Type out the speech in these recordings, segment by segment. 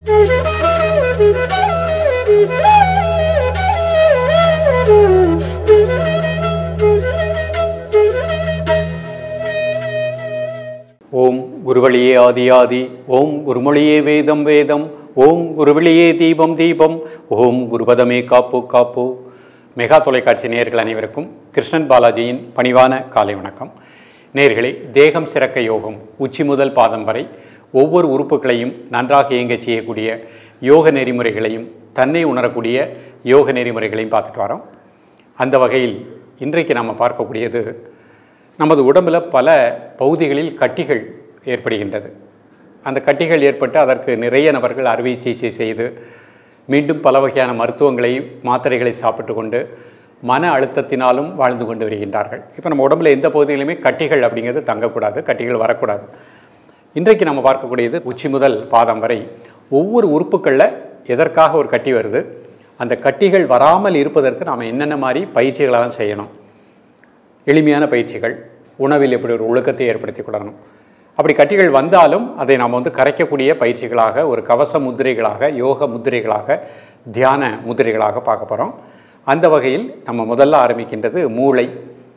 ஓம் குருவழியே ஆதி ஆதி ஓம் குருமொழியே வேதம் வேதம் ஓம் குருவழியே தீபம் தீபம் ஓம் குருபதமே காப்பு காப்பு மெகா தொலைக்காட்சி நேயர்கள் அனைவருக்கும் கிருஷ்ணன் பாலாஜியின் பணிவான காலை வணக்கம் நேயர்களே தேகம் சிறக்க யோகம் உச்சி முதல் பாதம் வரை ஒவ்வொரு உறுப்புகளையும் நன்றாக இயங்கச் செய்யக்கூடிய யோக நெறிமுறைகளையும் தன்னை உணரக்கூடிய யோக நெறிமுறைகளையும் பார்த்துட்டு வரோம் அந்த வகையில் இன்றைக்கு நாம் பார்க்கக்கூடியது நமது உடம்பில் பல பகுதிகளில் கட்டிகள் ஏற்படுகின்றது அந்த கட்டிகள் ஏற்பட்டு அதற்கு நிறைய நபர்கள் அறுவை சிகிச்சை செய்து மீண்டும் பல வகையான மருத்துவங்களை மாத்திரைகளை சாப்பிட்டு கொண்டு மன அழுத்தத்தினாலும் வாழ்ந்து கொண்டு வருகின்றார்கள் இப்போ நம்ம உடம்புல எந்த பகுதியிலுமே கட்டிகள் அப்படிங்கிறது தங்கக்கூடாது கட்டிகள் வரக்கூடாது இன்றைக்கு நம்ம பார்க்கக்கூடியது உச்சி முதல் பாதம் வரை ஒவ்வொரு உறுப்புகளில் எதற்காக ஒரு கட்டி வருது அந்த கட்டிகள் வராமல் இருப்பதற்கு நாம் என்னென்ன மாதிரி பயிற்சிகளெல்லாம் செய்யணும் எளிமையான பயிற்சிகள் உணவில் எப்படி ஒரு ஒழுக்கத்தை ஏற்படுத்தி கொள்ளணும் அப்படி கட்டிகள் வந்தாலும் அதை நாம் வந்து கரைக்கக்கூடிய பயிற்சிகளாக ஒரு கவச முத்திரைகளாக யோக முத்திரைகளாக தியான முத்திரைகளாக பார்க்க போகிறோம் அந்த வகையில் நம்ம முதல்ல ஆரம்பிக்கின்றது மூளை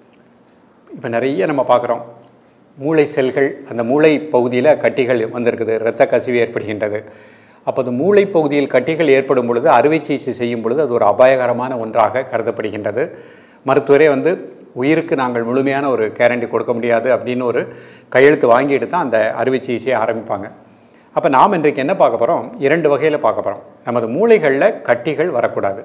இப்போ நிறைய நம்ம பார்க்குறோம் மூளை செல்கள் அந்த மூளை பகுதியில் கட்டிகள் வந்திருக்குது இரத்த கசிவு ஏற்படுகின்றது அப்போ அந்த மூளை பகுதியில் கட்டிகள் ஏற்படும் பொழுது அறுவை சிகிச்சை செய்யும் பொழுது அது ஒரு அபாயகரமான ஒன்றாக கருதப்படுகின்றது மருத்துவரே வந்து உயிருக்கு நாங்கள் முழுமையான ஒரு கேரண்டி கொடுக்க முடியாது அப்படின்னு ஒரு கையெழுத்து வாங்கிட்டு தான் அந்த அறுவை சிகிச்சையை ஆரம்பிப்பாங்க அப்போ நாம் இன்றைக்கு என்ன பார்க்க போகிறோம் இரண்டு வகையில் பார்க்க போகிறோம் நமது மூளைகளில் கட்டிகள் வரக்கூடாது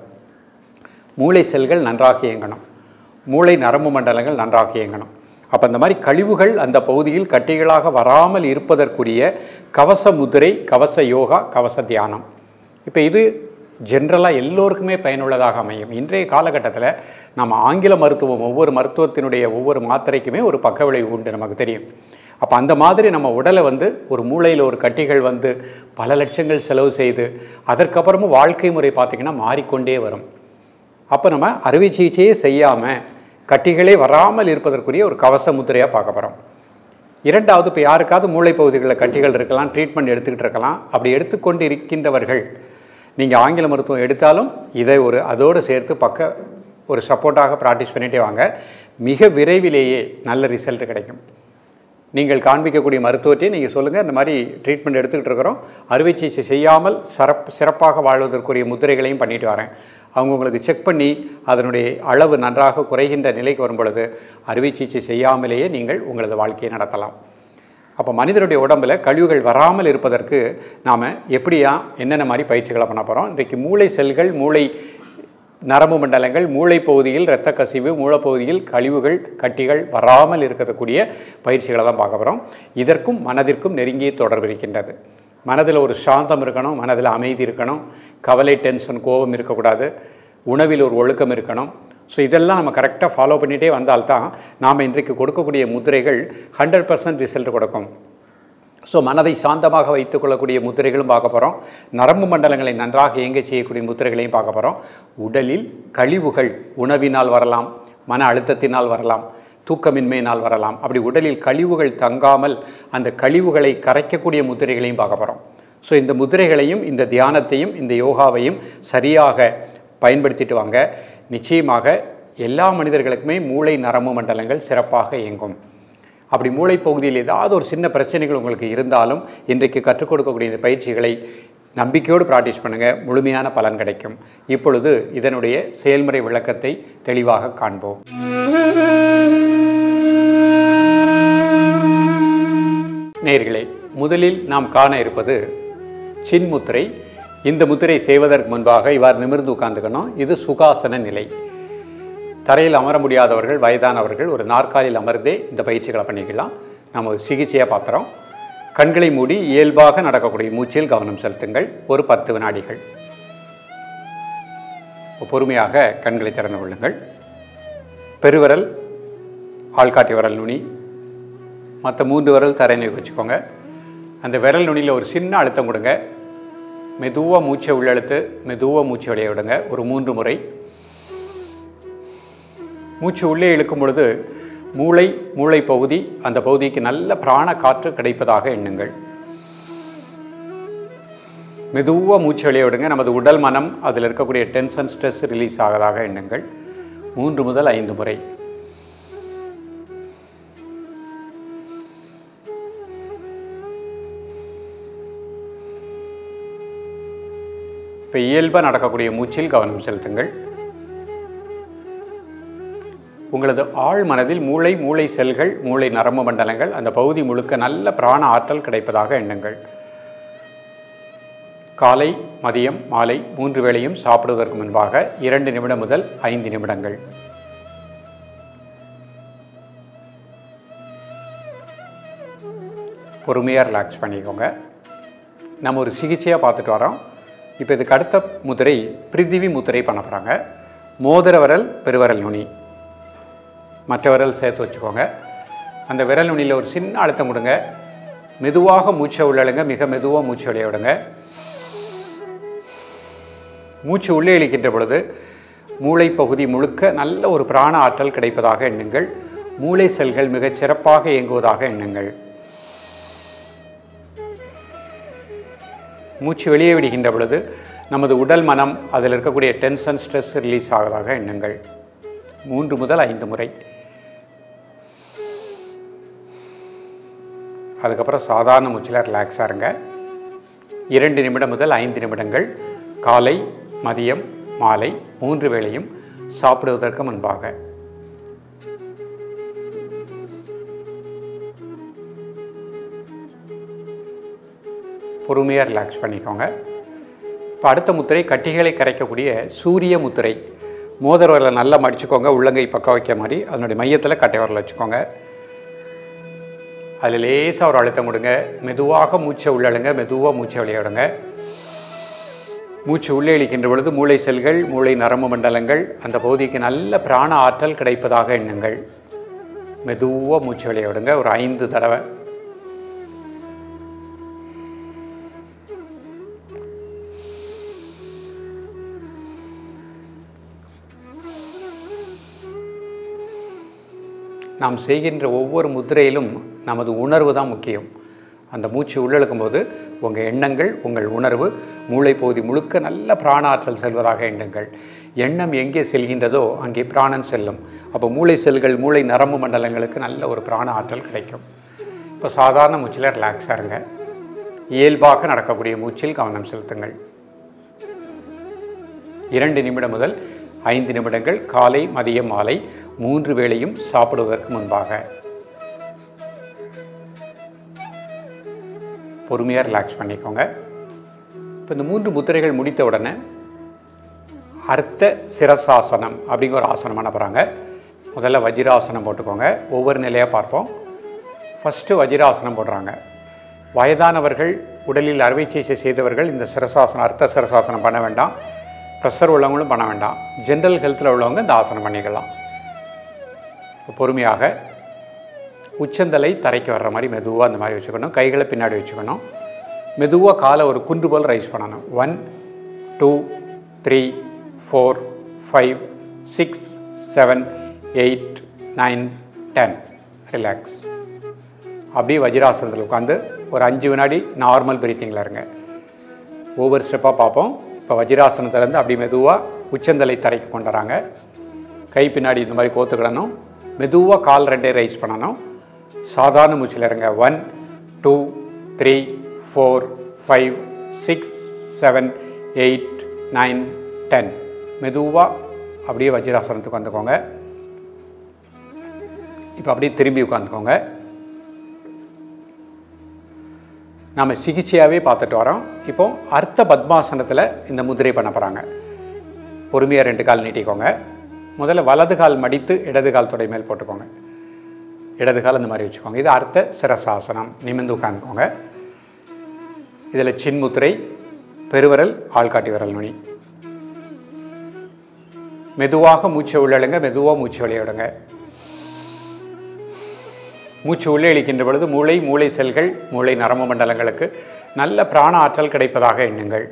மூளை செல்கள் நன்றாக இயங்கணும் மூளை நரம்பு மண்டலங்கள் நன்றாக இயங்கணும் அப்போ அந்த மாதிரி கழிவுகள் அந்த பகுதியில் கட்டிகளாக வராமல் இருப்பதற்குரிய கவச முதிரை கவச யோகா கவச தியானம் இப்போ இது ஜென்ரலாக எல்லோருக்குமே பயனுள்ளதாக அமையும் இன்றைய காலகட்டத்தில் நம்ம ஆங்கில மருத்துவம் ஒவ்வொரு மருத்துவத்தினுடைய ஒவ்வொரு மாத்திரைக்குமே ஒரு பக்க விளைவு உண்டு நமக்கு தெரியும் அப்போ அந்த மாதிரி நம்ம உடலை வந்து ஒரு மூளையில் ஒரு கட்டிகள் வந்து பல லட்சங்கள் செலவு செய்து அதற்கப்புறமும் வாழ்க்கை முறை பார்த்திங்கன்னா மாறிக்கொண்டே வரும் அப்போ நம்ம அறுவை சிகிச்சையே செய்யாமல் கட்டிகளே வராமல் இருப்பதற்குரிய ஒரு கவச முத்திரையாக பார்க்க போகிறோம் இரண்டாவது இப்போ யாருக்காவது மூளை பகுதிகளில் கட்டிகள் இருக்கலாம் ட்ரீட்மெண்ட் எடுத்துக்கிட்டு இருக்கலாம் அப்படி எடுத்துக்கொண்டு இருக்கின்றவர்கள் நீங்கள் ஆங்கில மருத்துவம் எடுத்தாலும் இதை ஒரு அதோடு சேர்த்து பக்க ஒரு சப்போர்ட்டாக ப்ராக்டிஸ் பண்ணிகிட்டே வாங்க மிக விரைவிலேயே நல்ல ரிசல்ட் கிடைக்கும் நீங்கள் காண்பிக்கக்கூடிய மருத்துவத்தை நீங்கள் சொல்லுங்கள் இந்த மாதிரி ட்ரீட்மெண்ட் எடுத்துக்கிட்டு இருக்கிறோம் அறுவை சிகிச்சை செய்யாமல் சிறப் சிறப்பாக வாழ்வதற்குரிய முத்திரைகளையும் பண்ணிட்டு வரேன் அவங்க உங்களுக்கு செக் பண்ணி அதனுடைய அளவு நன்றாக குறைகின்ற நிலைக்கு வரும் பொழுது அறுவை சிகிச்சை செய்யாமலேயே நீங்கள் உங்களது வாழ்க்கையை நடத்தலாம் அப்போ மனிதனுடைய உடம்பில் கழிவுகள் வராமல் இருப்பதற்கு நாம் எப்படியா என்னென்ன மாதிரி பயிற்சிகளை பண்ண போகிறோம் இன்றைக்கு மூளை செல்கள் மூளை நரம்பு மண்டலங்கள் மூளை பகுதியில் இரத்த கசிவு மூளைப்பகுதியில் கழிவுகள் கட்டிகள் வராமல் இருக்கக்கூடிய பயிற்சிகளை தான் பார்க்க போகிறோம் இதற்கும் மனதிற்கும் நெருங்கிய தொடர்பு இருக்கின்றது மனதில் ஒரு சாந்தம் இருக்கணும் மனதில் அமைதி இருக்கணும் கவலை டென்ஷன் கோபம் இருக்கக்கூடாது உணவில் ஒரு ஒழுக்கம் இருக்கணும் ஸோ இதெல்லாம் நம்ம கரெக்டாக ஃபாலோ பண்ணிகிட்டே வந்தால்தான் நாம் இன்றைக்கு கொடுக்கக்கூடிய முத்திரைகள் ஹண்ட்ரட் பர்சன்ட் ரிசல்ட் கொடுக்கும் ஸோ மனதை சாந்தமாக வைத்துக்கொள்ளக்கூடிய முத்திரைகளும் பார்க்க போகிறோம் நரம்பு மண்டலங்களை நன்றாக இயங்க செய்யக்கூடிய முத்திரைகளையும் பார்க்க போகிறோம் உடலில் கழிவுகள் உணவினால் வரலாம் மன அழுத்தத்தினால் வரலாம் தூக்கமின்மையினால் வரலாம் அப்படி உடலில் கழிவுகள் தங்காமல் அந்த கழிவுகளை கரைக்கக்கூடிய முத்திரைகளையும் பார்க்க போகிறோம் ஸோ இந்த முத்திரைகளையும் இந்த தியானத்தையும் இந்த யோகாவையும் சரியாக பயன்படுத்திட்டு வாங்க நிச்சயமாக எல்லா மனிதர்களுக்குமே மூளை நரம்பு மண்டலங்கள் சிறப்பாக இயங்கும் அப்படி மூளை பகுதியில் ஏதாவது ஒரு சின்ன பிரச்சனைகள் உங்களுக்கு இருந்தாலும் இன்றைக்கு கற்றுக் கொடுக்கக்கூடிய இந்த பயிற்சிகளை நம்பிக்கையோடு ப்ராக்டிஸ் பண்ணுங்கள் முழுமையான பலன் கிடைக்கும் இப்பொழுது இதனுடைய செயல்முறை விளக்கத்தை தெளிவாக காண்போம் நேர்களே முதலில் நாம் காண இருப்பது சின்முத்திரை இந்த முத்திரை செய்வதற்கு முன்பாக இவ்வாறு நிமிர்ந்து உட்கார்ந்துக்கணும் இது சுகாசன நிலை தரையில் அமர முடியாதவர்கள் வயதானவர்கள் ஒரு நாற்காலியில் அமர்ந்தே இந்த பயிற்சிகளை பண்ணிக்கலாம் நம்ம ஒரு சிகிச்சையாக பார்க்குறோம் கண்களை மூடி இயல்பாக நடக்கக்கூடிய மூச்சில் கவனம் செலுத்துங்கள் ஒரு பத்து வினாடிகள் பொறுமையாக கண்களை திறந்து கொள்ளுங்கள் பெருவிரல் ஆள்காட்டி விரல் நுனி மற்ற மூன்று விரல் தரையினை வச்சுக்கோங்க அந்த விரல் நுனியில் ஒரு சின்ன அழுத்தம் கொடுங்க மெதுவாக மூச்சை உள்ளெழுத்து மெதுவாக மூச்சு வெளியே விடுங்க ஒரு மூன்று முறை மூச்சு உள்ளே இழுக்கும் பொழுது மூளை மூளை பகுதி அந்த பகுதிக்கு நல்ல பிராண காற்று கிடைப்பதாக எண்ணுங்கள் மெதுவாக மூச்சு வெளியே விடுங்க நமது உடல் மனம் அதில் இருக்கக்கூடிய டென்ஷன் ஸ்ட்ரெஸ் ரிலீஸ் ஆகதாக எண்ணுங்கள் மூன்று முதல் ஐந்து முறை இப்போ இயல்பாக நடக்கக்கூடிய மூச்சில் கவனம் செலுத்துங்கள் உங்களது ஆழ் மனதில் மூளை மூளை செல்கள் மூளை நரம்பு மண்டலங்கள் அந்த பகுதி முழுக்க நல்ல பிராண ஆற்றல் கிடைப்பதாக எண்ணுங்கள் காலை மதியம் மாலை மூன்று வேளையும் சாப்பிடுவதற்கு முன்பாக இரண்டு நிமிடம் முதல் ஐந்து நிமிடங்கள் பொறுமையாக ரிலாக்ஸ் பண்ணிக்கோங்க நம்ம ஒரு சிகிச்சையாக பார்த்துட்டு வரோம் இப்போ இதுக்கு அடுத்த முதிரை பிரிதிவி முத்திரை பண்ண போகிறாங்க மோதிர விரல் பெருவிரல் நுனி மற்ற விரல் சேர்த்து வச்சுக்கோங்க அந்த விரல் நுனியில் ஒரு சின்ன அழுத்தம் கொடுங்க மெதுவாக மூச்சை உள்ளழுங்க மிக மெதுவாக மூச்சு வெளியே விடுங்க மூச்சு உள்ளே இழுக்கின்ற பொழுது மூளை பகுதி முழுக்க நல்ல ஒரு பிராண ஆற்றல் கிடைப்பதாக எண்ணுங்கள் மூளை செல்கள் மிகச் சிறப்பாக இயங்குவதாக எண்ணுங்கள் மூச்சு வெளியே விடுகின்ற பொழுது நமது உடல் மனம் அதில் இருக்கக்கூடிய டென்ஷன் ஸ்ட்ரெஸ் ரிலீஸ் ஆவதாக எண்ணுங்கள் மூன்று முதல் ஐந்து முறை அதுக்கப்புறம் சாதாரண மூச்சில் ரிலாக்ஸாக இருங்க இரண்டு நிமிடம் முதல் ஐந்து நிமிடங்கள் காலை மதியம் மாலை மூன்று வேளையும் சாப்பிடுவதற்கு முன்பாக பொறுமையாக ரிலாக்ஸ் பண்ணிக்கோங்க இப்போ அடுத்த முத்திரை கட்டிகளை கரைக்கக்கூடிய சூரிய முத்திரை மோதிர விரலை நல்லா மடிச்சுக்கோங்க உள்ளங்கை பக்கம் வைக்க மாதிரி அதனுடைய மையத்தில் கட்டை விரல் வச்சுக்கோங்க அதில் லேசாக ஒரு அழுத்தம் கொடுங்க மெதுவாக மூச்சை உள்ளழுங்க மெதுவாக மூச்சை விளையாடுங்க மூச்சு உள்ளே இழுக்கின்ற பொழுது மூளை செல்கள் மூளை நரம்பு மண்டலங்கள் அந்த பகுதிக்கு நல்ல பிராண ஆற்றல் கிடைப்பதாக எண்ணுங்கள் மெதுவாக மூச்சு விளையாடுங்க ஒரு ஐந்து தடவை நாம் செய்கின்ற ஒவ்வொரு முத்திரையிலும் நமது உணர்வு தான் முக்கியம் அந்த மூச்சு உள்ளெழுக்கும் போது உங்கள் எண்ணங்கள் உங்கள் உணர்வு மூளை பகுதி முழுக்க நல்ல பிராணாற்றல் செல்வதாக எண்ணுங்கள் எண்ணம் எங்கே செல்கின்றதோ அங்கே பிராணன் செல்லும் அப்போ மூளை செல்கள் மூளை நரம்பு மண்டலங்களுக்கு நல்ல ஒரு பிராண ஆற்றல் கிடைக்கும் இப்போ சாதாரண மூச்சில் ரிலாக்ஸாக இருங்க இயல்பாக நடக்கக்கூடிய மூச்சில் கவனம் செலுத்துங்கள் இரண்டு நிமிடம் முதல் ஐந்து நிமிடங்கள் காலை மதியம் மாலை மூன்று வேளையும் சாப்பிடுவதற்கு முன்பாக பொறுமையாக ரிலாக்ஸ் பண்ணிக்கோங்க இப்போ இந்த மூன்று முத்திரைகள் முடித்த உடனே அர்த்த சிரசாசனம் அப்படிங்கிற ஒரு ஆசனம் பண்ண போகிறாங்க முதல்ல வஜ்ராசனம் போட்டுக்கோங்க ஒவ்வொரு நிலையாக பார்ப்போம் ஃபஸ்ட்டு வஜ்ராசனம் போடுறாங்க வயதானவர்கள் உடலில் அறுவை சிகிச்சை செய்தவர்கள் இந்த சிரசாசனம் அர்த்த சிரசாசனம் பண்ண வேண்டாம் ப்ரெஷர் உள்ளவங்களும் பண்ண வேண்டாம் ஜென்ரல் ஹெல்த்தில் உள்ளவங்க இந்த ஆசனம் பண்ணிக்கலாம் பொறுமையாக உச்சந்தலை தரைக்கு வர்ற மாதிரி மெதுவாக அந்த மாதிரி வச்சுக்கணும் கைகளை பின்னாடி வச்சுக்கணும் மெதுவாக காலை ஒரு குண்டு போல் ரைஸ் பண்ணணும் one two three four five six seven eight nine ten relax அப்படியே வஜ்ராசனத்தில் உட்காந்து ஒரு அஞ்சு வினாடி நார்மல் பிரீத்திங்கில் இருங்க ஒவ்வொரு ஸ்டெப்பாக பார்ப்போம் இப்போ வஜ்ராசனத்துலேருந்து அப்படி மெதுவாக உச்சந்தலை தரைக்கு கொண்டு வராங்க கை பின்னாடி இந்த மாதிரி கோத்துக்கிடணும் மெதுவாக கால் ரெண்டே ரைஸ் பண்ணணும் சாதாரண மூச்சில் இருங்க one two three four five six seven eight nine ten மெதுவாக அப்படியே வஜ்ராசனத்துக்கு வந்துக்கோங்க இப்போ அப்படியே திரும்பி உட்காந்துக்கோங்க நாம் சிகிச்சையாகவே பார்த்துட்டு வரோம் இப்போ அர்த்த பத்மாசனத்தில் இந்த முதிரை பண்ண போகிறாங்க பொறுமையாக ரெண்டு கால் நீட்டிக்கோங்க முதல்ல வலது கால் மடித்து இடது கால் தொடை மேல் போட்டுக்கோங்க இடது கால் இந்த மாதிரி வச்சுக்கோங்க இது அர்த்த சிரசாசனம் நிமிர்ந்து உட்காந்துக்கோங்க இதில் சின்முத்திரை பெருவிரல் ஆள்காட்டி விரல் நுனி மெதுவாக மூச்சை உள்ளழுங்க மெதுவாக மூச்சு வெளியிடுங்க மூச்சு உள்ளே இழுக்கின்ற பொழுது மூளை மூளை செல்கள் மூளை நரம்பு மண்டலங்களுக்கு நல்ல பிராண ஆற்றல் கிடைப்பதாக எண்ணுங்கள்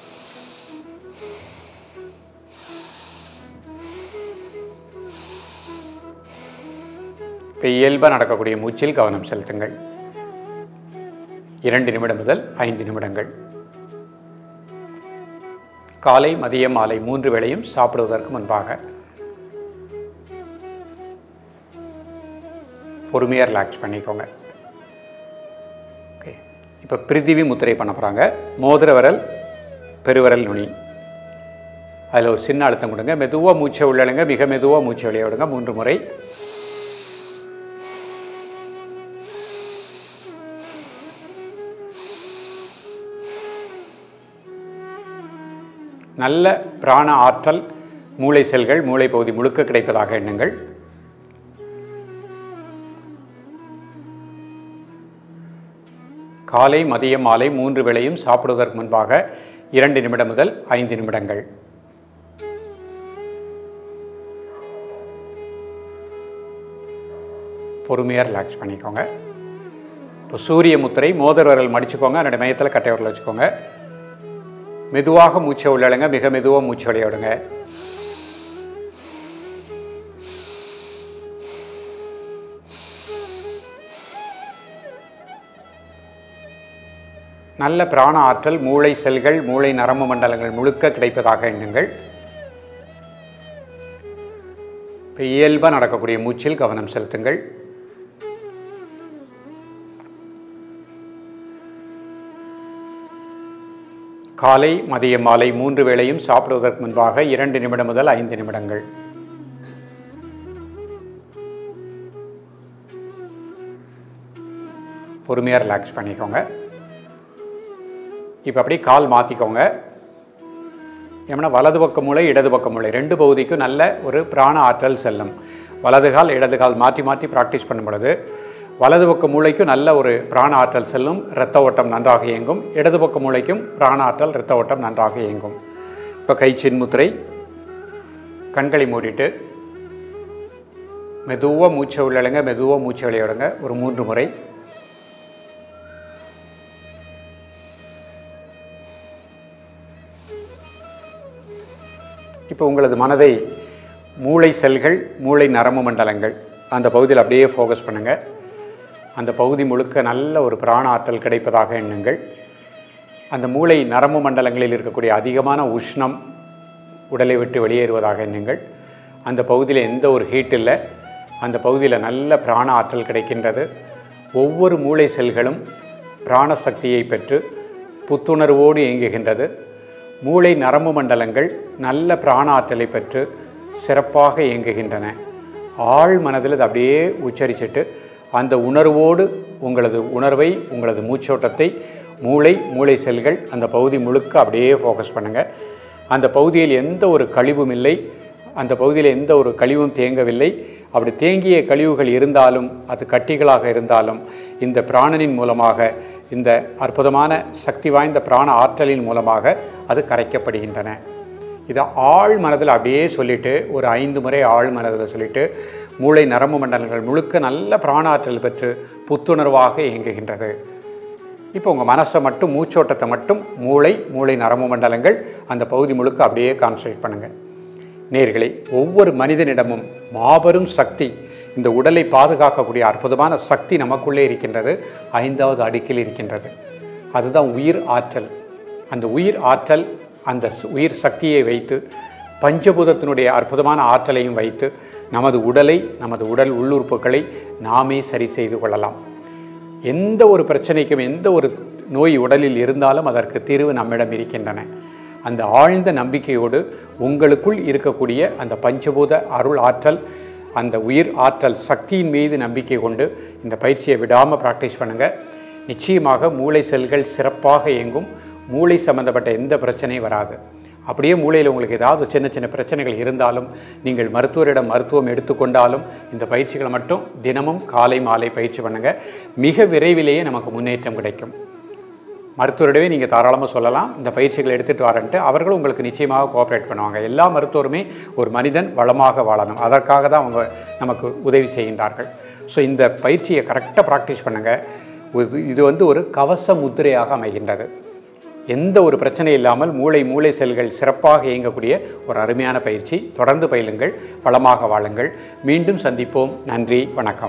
இப்போ இயல்பாக நடக்கக்கூடிய மூச்சில் கவனம் செலுத்துங்கள் இரண்டு நிமிடம் முதல் ஐந்து நிமிடங்கள் காலை மதியம் மாலை மூன்று வேளையும் சாப்பிடுவதற்கு முன்பாக பொறுமையாக ரிலாக்ஸ் பண்ணிக்கோங்க ஓகே இப்போ பிரித்திவி முத்திரை பண்ண போகிறாங்க மோதிர விரல் பெருவிரல் நுனி அதில் ஒரு சின்ன அழுத்தம் கொடுங்க மெதுவாக மூச்சை உள்ளழுங்க மிக மெதுவாக மூச்சை வெளியே விடுங்க மூன்று முறை நல்ல பிராண ஆற்றல் மூளை செல்கள் மூளை பகுதி முழுக்க கிடைப்பதாக எண்ணுங்கள் காலை மதியம் மாலை மூன்று வேளையும் சாப்பிடுவதற்கு முன்பாக இரண்டு நிமிடம் முதல் ஐந்து நிமிடங்கள் பொறுமையாக ரிலாக்ஸ் பண்ணிக்கோங்க இப்போ சூரிய முத்திரை மோதிர விரல் மடிச்சுக்கோங்க அதனுடைய மையத்தில் கட்டை விரல் வச்சுக்கோங்க மெதுவாக மூச்சை உள்ளழுங்க மிக மெதுவாக மூச்சு வெளிய விடுங்க நல்ல பிராண ஆற்றல் மூளை செல்கள் மூளை நரம்பு மண்டலங்கள் முழுக்க கிடைப்பதாக எண்ணுங்கள் இப்போ இயல்பாக நடக்கக்கூடிய மூச்சில் கவனம் செலுத்துங்கள் காலை மதியம் மாலை மூன்று வேளையும் சாப்பிடுவதற்கு முன்பாக இரண்டு நிமிடம் முதல் ஐந்து நிமிடங்கள் பொறுமையாக ரிலாக்ஸ் பண்ணிக்கோங்க இப்போ அப்படியே கால் மாற்றிக்கோங்க ஏன்னா வலது பக்க மூளை இடது பக்க மூளை ரெண்டு பகுதிக்கும் நல்ல ஒரு பிராண ஆற்றல் செல்லும் வலது கால் இடது கால் மாற்றி மாற்றி ப்ராக்டிஸ் பண்ணும் பொழுது வலது பக்க மூளைக்கும் நல்ல ஒரு பிராண ஆற்றல் செல்லும் இரத்த ஓட்டம் நன்றாக இயங்கும் இடது பக்க மூளைக்கும் பிராண ஆற்றல் இரத்த ஓட்டம் நன்றாக இயங்கும் இப்போ கை சின்முத்திரை கண்களை மூடிட்டு மெதுவாக மூச்சை உள்ளழுங்க மெதுவாக மூச்சை வெளியிடுங்க ஒரு மூன்று முறை இப்போ உங்களது மனதை மூளை செல்கள் மூளை நரம்பு மண்டலங்கள் அந்த பகுதியில் அப்படியே ஃபோக்கஸ் பண்ணுங்கள் அந்த பகுதி முழுக்க நல்ல ஒரு பிராண ஆற்றல் கிடைப்பதாக எண்ணுங்கள் அந்த மூளை நரம்பு மண்டலங்களில் இருக்கக்கூடிய அதிகமான உஷ்ணம் உடலை விட்டு வெளியேறுவதாக எண்ணுங்கள் அந்த பகுதியில் எந்த ஒரு ஹீட் இல்லை அந்த பகுதியில் நல்ல பிராண ஆற்றல் கிடைக்கின்றது ஒவ்வொரு மூளை செல்களும் பிராண சக்தியை பெற்று புத்துணர்வோடு இயங்குகின்றது மூளை நரம்பு மண்டலங்கள் நல்ல பிராண ஆற்றலை பெற்று சிறப்பாக இயங்குகின்றன ஆழ் மனதில் அது அப்படியே உச்சரிச்சுட்டு அந்த உணர்வோடு உங்களது உணர்வை உங்களது மூச்சோட்டத்தை மூளை மூளை செல்கள் அந்த பகுதி முழுக்க அப்படியே ஃபோக்கஸ் பண்ணுங்கள் அந்த பகுதியில் எந்த ஒரு கழிவும் இல்லை அந்த பகுதியில் எந்த ஒரு கழிவும் தேங்கவில்லை அப்படி தேங்கிய கழிவுகள் இருந்தாலும் அது கட்டிகளாக இருந்தாலும் இந்த பிராணனின் மூலமாக இந்த அற்புதமான சக்தி வாய்ந்த பிராண ஆற்றலின் மூலமாக அது கரைக்கப்படுகின்றன இதை ஆழ் மனதில் அப்படியே சொல்லிட்டு ஒரு ஐந்து முறை ஆழ் மனதில் சொல்லிட்டு மூளை நரம்பு மண்டலங்கள் முழுக்க நல்ல பிராண ஆற்றல் பெற்று புத்துணர்வாக இயங்குகின்றது இப்போ உங்கள் மனசை மட்டும் மூச்சோட்டத்தை மட்டும் மூளை மூளை நரம்பு மண்டலங்கள் அந்த பகுதி முழுக்க அப்படியே கான்சன்ட்ரேட் பண்ணுங்கள் நேர்களை ஒவ்வொரு மனிதனிடமும் மாபெரும் சக்தி இந்த உடலை பாதுகாக்கக்கூடிய அற்புதமான சக்தி நமக்குள்ளே இருக்கின்றது ஐந்தாவது அடுக்கில் இருக்கின்றது அதுதான் உயிர் ஆற்றல் அந்த உயிர் ஆற்றல் அந்த சு- உயிர் சக்தியை வைத்து பஞ்சபூதத்தினுடைய அற்புதமான ஆற்றலையும் வைத்து நமது உடலை நமது உடல் உள்ளுறுப்புகளை நாமே சரி செய்து கொள்ளலாம் எந்த ஒரு பிரச்சனைக்கும் எந்த ஒரு நோய் உடலில் இருந்தாலும் அதற்கு தீர்வு நம்மிடம் இருக்கின்றன அந்த ஆழ்ந்த நம்பிக்கையோடு உங்களுக்குள் இருக்கக்கூடிய அந்த பஞ்சபூத அருள் ஆற்றல் அந்த உயிர் ஆற்றல் சக்தியின் மீது நம்பிக்கை கொண்டு இந்த பயிற்சியை விடாமல் ப்ராக்டிஸ் பண்ணுங்கள் நிச்சயமாக மூளை செல்கள் சிறப்பாக இயங்கும் மூளை சம்பந்தப்பட்ட எந்த பிரச்சனையும் வராது அப்படியே மூளையில் உங்களுக்கு ஏதாவது சின்ன சின்ன பிரச்சனைகள் இருந்தாலும் நீங்கள் மருத்துவரிடம் மருத்துவம் எடுத்துக்கொண்டாலும் இந்த பயிற்சிகளை மட்டும் தினமும் காலை மாலை பயிற்சி பண்ணுங்கள் மிக விரைவிலேயே நமக்கு முன்னேற்றம் கிடைக்கும் மருத்துவரிடவே நீங்கள் தாராளமாக சொல்லலாம் இந்த பயிற்சிகளை எடுத்துகிட்டு வரேன்ட்டு அவர்களும் உங்களுக்கு நிச்சயமாக கோஆப்ரேட் பண்ணுவாங்க எல்லா மருத்துவருமே ஒரு மனிதன் வளமாக வாழணும் அதற்காக தான் அவங்க நமக்கு உதவி செய்கின்றார்கள் ஸோ இந்த பயிற்சியை கரெக்டாக ப்ராக்டிஸ் பண்ணுங்கள் இது- இது வந்து ஒரு கவச முத்திரையாக அமைகின்றது எந்த ஒரு பிரச்சனை இல்லாமல் மூளை மூளை செல்கள் சிறப்பாக இயங்கக்கூடிய ஒரு அருமையான பயிற்சி தொடர்ந்து பயிலுங்கள் வளமாக வாழுங்கள் மீண்டும் சந்திப்போம் நன்றி வணக்கம்